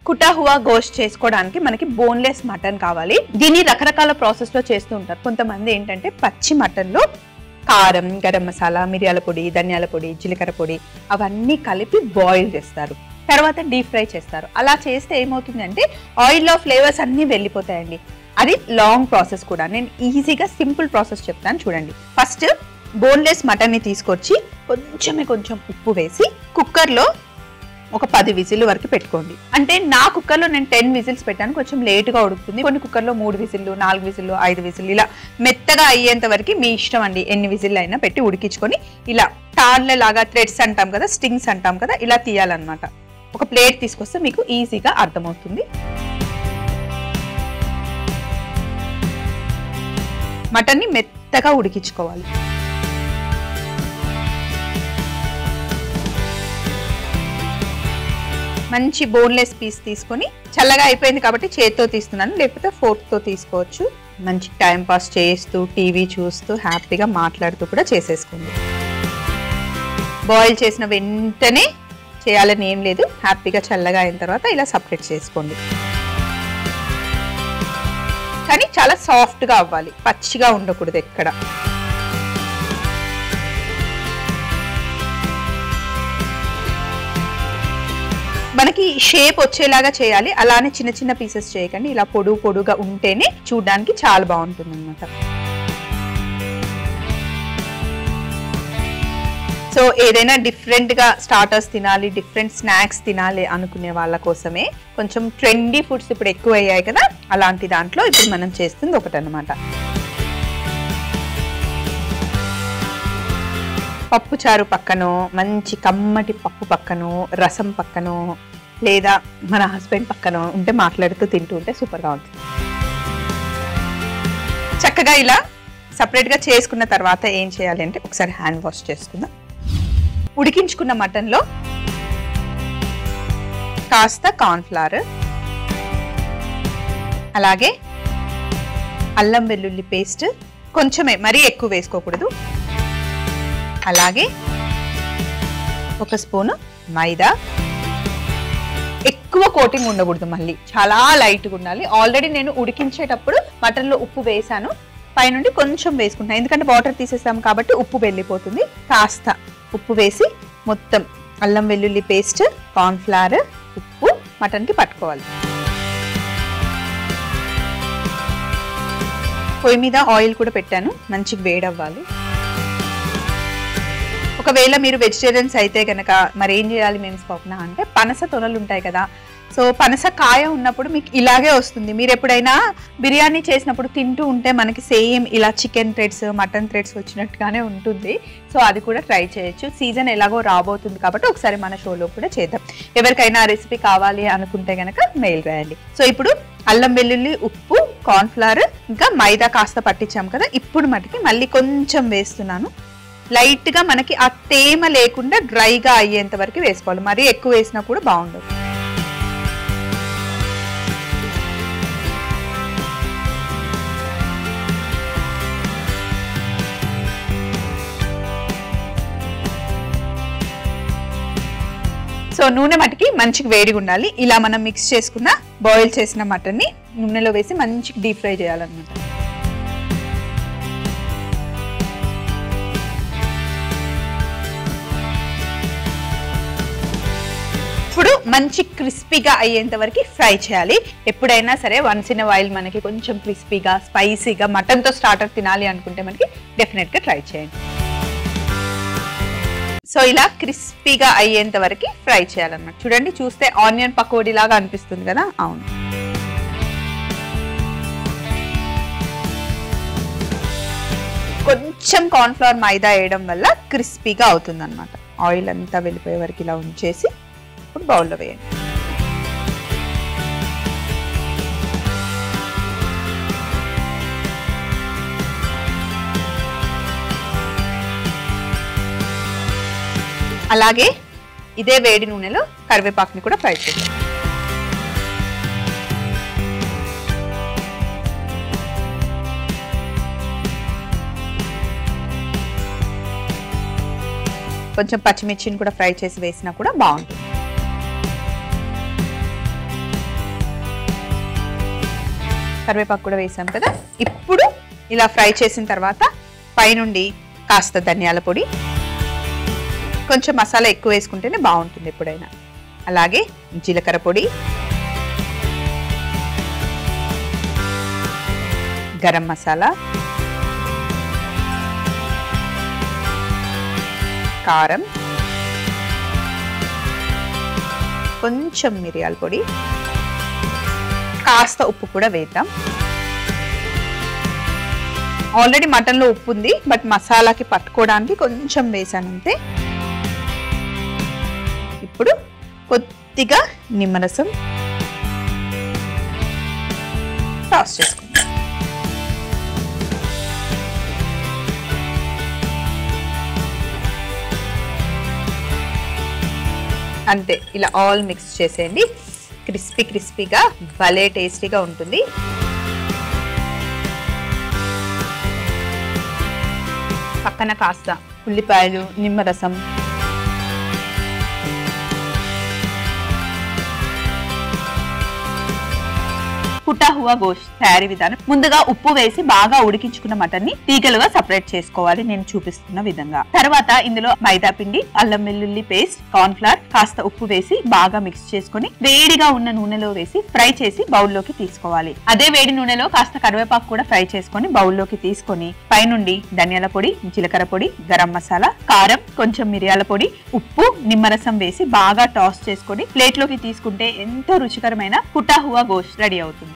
కుటా హువా గోష్ చేసుకోవడానికి మనకి boneless mutton కావాలి దీన్ని రకరకాల ప్రాసెస్ లో చేస్తూ ఉంటారు కొంతమంది ఏంటంటే పచ్చి మటన్ లో కారం గరం మసాలా మిరియాల పొడి ధనియాల పొడి జీలకర్ర పొడి అవన్నీ కలిపి బాయిల్ చేస్తారు తర్వాత డీప్ ఫ్రై చేస్తారు అలా చేస్తే ఏమవుతుందంటే ఆయిల్లో ఫ్లేవర్స్ అన్నీ వెళ్ళిపోతాయండి అది లాంగ్ ప్రాసెస్ కూడా నేను ఈజీగా సింపుల్ ప్రాసెస్ చెప్తాను చూడండి ఫస్ట్ బోన్లెస్ మటన్ని తీసుకొచ్చి కొంచెమే కొంచెం ఉప్పు వేసి కుక్కర్లో ఒక పది విజిల్ వరకు పెట్టుకోండి అంటే నా కుక్కర్లో నేను టెన్ విజిల్స్ పెట్టాను కొంచెం లేట్గా ఉడుకుతుంది కొన్ని కుక్కర్లో మూడు విజిల్లు నాలుగు విజిల్లు ఐదు విజిల్లు ఇలా మెత్తగా అయ్యేంత వరకు మీ ఇష్టం అండి ఎన్ని విజిల్లు అయినా పెట్టి ఉడికించుకొని ఇలా తాళ్ళ లాగా థ్రెడ్స్ అంటాం కదా స్టింగ్స్ అంటాం కదా ఇలా తీయాలన్నమాట ఒక ప్లేట్ తీసుకొస్తే మీకు ఈజీగా అర్థమవుతుంది మటన్ని మెత్తగా ఉడికించుకోవాలి మంచి బోన్లెస్ పీస్ తీసుకొని చల్లగా అయిపోయింది కాబట్టి చేత్తో తీస్తున్నాను లేకపోతే ఫోర్క్తో తీసుకోవచ్చు మంచి టైం పాస్ చేస్తూ టీవీ చూస్తూ హ్యాపీగా మాట్లాడుతూ కూడా చేసేసుకోండి బాయిల్ చేసిన వెంటనే చేయాలని ఏం లేదు హ్యాపీగా చల్లగా అయిన తర్వాత ఇలా సపరేట్ చేసుకోండి కానీ చాలా సాఫ్ట్గా అవ్వాలి పచ్చిగా ఉండకూడదు ఎక్కడ మనకి షేప్ వచ్చేలాగా చేయాలి అలానే చిన్న చిన్న పీసెస్ చేయకండి ఇలా పొడుగు పొడుగా ఉంటేనే చూడడానికి చాలా బాగుంటుంది అనమాట సో ఏదైనా డిఫరెంట్ గా స్టార్టర్స్ తినాలి డిఫరెంట్ స్నాక్స్ తినాలి అనుకునే వాళ్ళ కోసమే కొంచెం ట్రెండీ ఫుడ్స్ ఇప్పుడు ఎక్కువ అయ్యాయి కదా అలాంటి దాంట్లో ఇప్పుడు మనం చేస్తుంది ఒకటి అనమాట పప్పు చారు పక్కనో మంచి కమ్మటి పప్పు పక్కనో రసం పక్కనో లేదా మన హస్బెండ్ పక్కనో ఉంటే మాట్లాడుతూ తింటూ ఉంటే సూపర్గా ఉంటుంది చక్కగా ఇలా సపరేట్గా చేసుకున్న తర్వాత ఏం చేయాలి అంటే ఒకసారి హ్యాండ్ వాష్ చేసుకుందాం ఉడికించుకున్న మటన్లో కాస్త కార్న్ఫ్లవర్ అలాగే అల్లం వెల్లుల్లి పేస్ట్ కొంచెమే మరీ ఎక్కువ వేసుకోకూడదు అలాగే ఒక స్పూను మైదా ఎక్కువ కోటింగ్ ఉండకూడదు మళ్ళీ చాలా లైట్గా ఉండాలి ఆల్రెడీ నేను ఉడికించేటప్పుడు మటన్లో ఉప్పు వేసాను పైనుండి కొంచెం వేసుకుంటాను ఎందుకంటే వాటర్ తీసేసాం కాబట్టి ఉప్పు వెళ్ళిపోతుంది కాస్త ఉప్పు వేసి మొత్తం అల్లం వెల్లుల్లి పేస్ట్ కార్న్ఫ్లవర్ ఉప్పు మటన్కి పట్టుకోవాలి పొయ్యి మీద ఆయిల్ కూడా పెట్టాను మంచిగా వేడవ్వాలి ఒకవేళ మీరు వెజిటేరియన్స్ అయితే కనుక మరి ఏం చేయాలి మేము స్వప్న అంటే పనస తొనలు ఉంటాయి కదా సో పనస కాయ ఉన్నప్పుడు మీకు ఇలాగే వస్తుంది మీరు ఎప్పుడైనా బిర్యానీ చేసినప్పుడు తింటూ ఉంటే మనకి సేమ్ ఇలా చికెన్ థ్రెడ్స్ మటన్ థ్రెడ్స్ వచ్చినట్టుగానే ఉంటుంది సో అది కూడా ట్రై చేయొచ్చు సీజన్ ఎలాగో రాబోతుంది కాబట్టి ఒకసారి మన షోలో కూడా చేద్దాం ఎవరికైనా రెసిపీ కావాలి అనుకుంటే కనుక మెయిల్ రాయండి సో ఇప్పుడు అల్లం వెల్లుల్లి ఉప్పు కార్న్ఫ్లవర్ ఇంకా మైదా కాస్త పట్టించాం కదా ఇప్పుడు మటుకి మళ్ళీ కొంచెం వేస్తున్నాను లైట్ గా మనకి ఆ తేమ లేకుండా డ్రైగా అయ్యేంత వరకు వేసుకోవాలి మరీ ఎక్కువ వేసినా కూడా బాగుండదు సో నూనె మటుకి మంచిగా వేడిగా ఉండాలి ఇలా మనం మిక్స్ చేసుకున్న బాయిల్ చేసిన మటన్ని నూనెలో వేసి మంచిగా డీప్ ఫ్రై చేయాలన్నమాట ఇప్పుడు మంచి క్రిస్పీగా అయ్యేంత వరకు ఫ్రై చేయాలి ఎప్పుడైనా సరే వన్స్ ఇన్ వైల్ మనకి కొంచెం క్రిస్పీగా స్పైసీగా మటన్తో స్టార్టర్ తినాలి అనుకుంటే మనకి డెఫినెట్గా ట్రై చేయండి సో ఇలా క్రిస్పీగా అయ్యేంత వరకు ఫ్రై చేయాలన్నమాట చూడండి చూస్తే ఆనియన్ పకోడీ లాగా అనిపిస్తుంది కదా అవును కొంచెం కార్న్ఫ్లవర్ మైదా వేయడం వల్ల క్రిస్పీగా అవుతుంది అనమాట ఆయిల్ అంతా వెళ్ళిపోయే వరకు ఇలా ఉంచేసి ఇప్పుడు బౌల్లో వేయండి అలాగే ఇదే వేడి నూనెలో కరివేపాకుని కూడా ఫ్రై చేద్దాం కొంచెం పచ్చిమిర్చిని కూడా ఫ్రై చేసి వేసినా కూడా బాగుంటుంది కరివేపాకు కూడా వేసాం కదా ఇప్పుడు ఇలా ఫ్రై చేసిన తర్వాత పైనుండి కాస్త ధనియాల పొడి కొంచెం మసాలా ఎక్కువ వేసుకుంటేనే బాగుంటుంది ఎప్పుడైనా అలాగే జీలకర్ర పొడి గరం మసాలా కారం కొంచెం మిరియాల పొడి కాస్త ఉప్పు కూడా వేద్దాం ఆల్రెడీ మటన్లో ఉప్పు ఉంది బట్ మసాలాకి పట్టుకోవడానికి కొంచెం వేసాను అంతే ఇప్పుడు కొద్దిగా నిమ్మరసం టాస్ చేసుకుందాం అంతే ఇలా ఆల్ మిక్స్ చేసేయండి క్రిస్పీ క్రిస్పీగా భలే టేస్టీగా ఉంటుంది పక్కన కాస్త ఉల్లిపాయలు నిమ్మరసం పుట్టా హువా గోష్ తయారీ విధానం ముందుగా ఉప్పు వేసి బాగా ఉడికించుకున్న మటన్ ని తీగలుగా సపరేట్ చేసుకోవాలి నేను చూపిస్తున్న విధంగా తర్వాత ఇందులో మైదా పిండి అల్లం వెల్లుల్లి పేస్ట్ కార్న్ ఫ్లవర్ కాస్త ఉప్పు వేసి బాగా మిక్స్ చేసుకొని వేడిగా ఉన్న నూనెలో వేసి ఫ్రై చేసి బౌల్లోకి తీసుకోవాలి అదే వేడి నూనెలో కాస్త కరివేపాకు కూడా ఫ్రై చేసుకొని బౌల్లోకి తీసుకొని పైనుండి ధనియాల పొడి జీలకర్ర పొడి గరం మసాలా కారం కొంచెం మిరియాల పొడి ఉప్పు నిమ్మరసం వేసి బాగా టాస్ చేసుకొని ప్లేట్లోకి తీసుకుంటే ఎంతో రుచికరమైన కుటాహువా గోష్ రెడీ అవుతుంది